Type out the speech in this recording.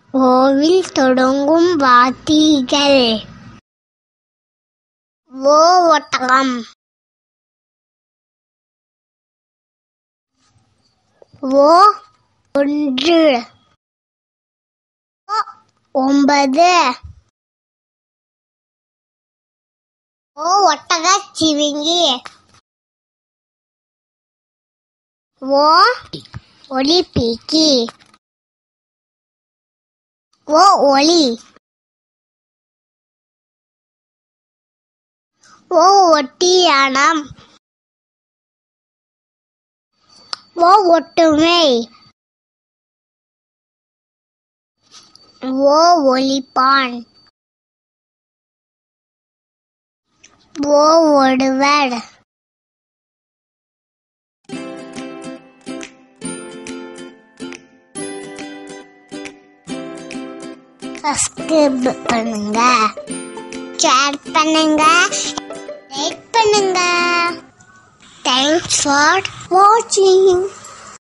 ஓவில் தொடங்கும் வார்த்தைகள் ஓ ஒட்டகம் ஓ ஒன்று ஓ ஒன்பது ஓ ஒட்டக சிவிங்கி ஓ ஒளி பீக்கி ஓ ஒளி ஓ ஒட்டியானம் ஓ ஒட்டுமை ஓ ஒளிப்பான் ஓ ஒடுவர் சப்ஸ்கிரைப் பண்ணுங்க ஷேர் பண்ணுங்க லைக் பண்ணுங்க தேங்க்ஸ் ஃபார் வாட்சிங்